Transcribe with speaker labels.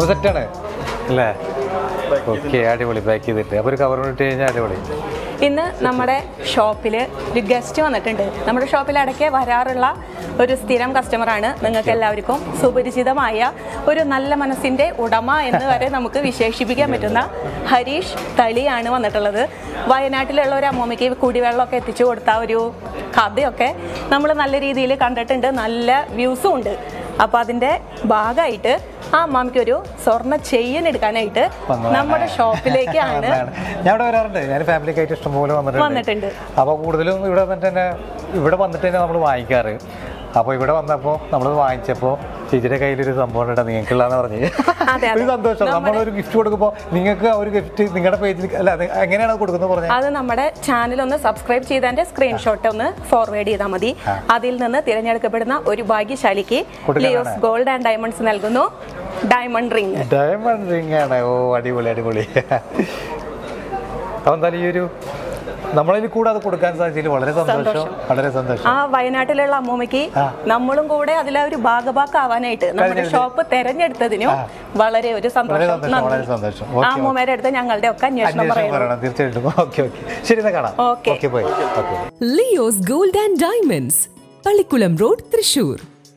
Speaker 1: സെറ്റാണ് അല്ലേ ഓക്കെ അടിപൊളി പാക്ക് ചെയ്തിട്ട് അപ്പോൾ ഒരു കവർ ഇട്ട് കഴിഞ്ഞാൽ അടിപൊളി
Speaker 2: ഇന്ന് നമ്മുടെ ഷോപ്പിൽ ഒരു ഗസ്റ്റ് വന്നിട്ടുണ്ട് നമ്മുടെ ഷോപ്പിൽ ഇടയ്ക്ക് വരാറുള്ള ഒരു സ്ഥിരം കസ്റ്റമറാണ് നിങ്ങൾക്ക് എല്ലാവർക്കും സുപരിചിതമായ ഒരു നല്ല മനസ്സിൻ്റെ ഉടമ എന്ന് വരെ നമുക്ക് വിശേഷിപ്പിക്കാൻ പറ്റുന്ന ഹരീഷ് തളിയാണ് വന്നിട്ടുള്ളത് വയനാട്ടിലുള്ള ഒരു അമ്മൂമ്മയ്ക്ക് കുടിവെള്ളമൊക്കെ എത്തിച്ചു കൊടുത്ത ഒരു കഥയൊക്കെ നമ്മൾ നല്ല രീതിയിൽ കണ്ടിട്ടുണ്ട് നല്ല വ്യൂസും ഉണ്ട് അപ്പോൾ അതിൻ്റെ ഭാഗമായിട്ട് ആ അമ്മാമ്മയ്ക്ക് ഒരു സ്വർണ്ണ ചെയിൻ എടുക്കാനായിട്ട്
Speaker 1: വന്നതാണ്.
Speaker 2: നമ്മുടെ ഷോപ്പിലേക്കാണ്
Speaker 1: വന്നതാണ്. ഞാൻ ഇവിടെ വരാറുണ്ട് ഞാൻ ഫാമിലിക്ക് ആയിട്ട് ഇഷ്ടംപോലെ വന്നിട്ടുണ്ട്
Speaker 2: വന്നിട്ടുണ്ട്.
Speaker 1: അപ്പോൾ കൂടുതലും ഇവിടെ വന്നിട്ട് തന്നെ ഇവിടെ വന്നിട്ട് തന്നെ നമ്മൾ വാങ്ങിക്കാറ് അപ്പോൾ ഇവിടെ വന്നപ്പോൾ നമ്മൾ വാങ്ങിച്ചപ്പോൾ ചേച്ചിയുടെ കയ്യിലൊരു സംഭവം ഉണ്ട് നിങ്ങൾക്കുള്ളതെന്ന് പറഞ്ഞ്
Speaker 2: അതെ, അതെ.
Speaker 1: ഒരു സന്തോഷം നമ്മളൊരു ഗിഫ്റ്റ് കൊടുക്കുമ്പോൾ നിങ്ങൾക്ക് ആ ഒരു ഗിഫ്റ്റ് നിങ്ങളുടെ പേജിൽ അല്ല അത് എങ്ങനെയാണ് അത് കൊടുക്കുന്നത് പറഞ്ഞത്
Speaker 2: അത് നമ്മുടെ ചാനൽ ഒന്ന് സബ്സ്ക്രൈബ് ചെയ്തതിന്റെ സ്ക്രീൻഷോട്ട് ഒന്ന് ഫോർവേഡ് ചെയ്താൽ മതി അതിൽ നിന്ന് തിരഞ്ഞെടുക്കപ്പെടുന്ന ഒരു ഭാഗ്യശാലിക്ക്
Speaker 1: കൊടുക്കാനാണ്.
Speaker 2: ലിയോസ് ഗോൾഡ് ആൻഡ് ഡയമണ്ട്സ് നൽകുന്നു ഡയമണ്ട് റിംഗ്
Speaker 1: ഡയമണ്ട് റിംഗ് ആണ് ഓ അടിപൊളി അടിപൊളി അപ്പോൾ എന്തായാലും ഈ ഒരു നമ്മളിൽ കൂടെ അത് കൊടുക്കാൻ സാധിച്ചതിൽ വളരെ സന്തോഷം വളരെ സന്തോഷം
Speaker 2: ആ വയനാട്ടിലുള്ള അമ്മൂമ്മയ്ക്ക്
Speaker 1: ആ.
Speaker 2: നമ്മളും കൂടെ അതിലെ ഒരു ഭാഗഭാക്കാവാനായിട്ട് നമ്മുടെ
Speaker 1: കഴിഞ്ഞത്.
Speaker 2: ഷോപ്പ് തെരഞ്ഞെടുത്തതിനും
Speaker 1: ആ.
Speaker 2: വളരെ ഒരു
Speaker 1: വളരെ
Speaker 2: സന്തോഷം
Speaker 1: സന്തോഷം,
Speaker 2: നന്ദി.
Speaker 1: വളരെ സന്തോഷം.
Speaker 2: ആ
Speaker 1: ഓക്കേ,
Speaker 2: അമ്മൂമ്മയുടെ അടുത്ത് ഞങ്ങളുടെ ഒക്കെ അന്വേഷണം
Speaker 1: അന്വേഷണം
Speaker 2: പറയുന്നു
Speaker 1: പറയണം തീർച്ചയായിട്ടും ഓക്കെ ഓക്കെ ശരി എന്നാ കാണാം
Speaker 2: ഓക്കേ.
Speaker 1: ഓക്കെ പോയി okay
Speaker 3: Leo's gold and diamonds Pallikulam road Thrissur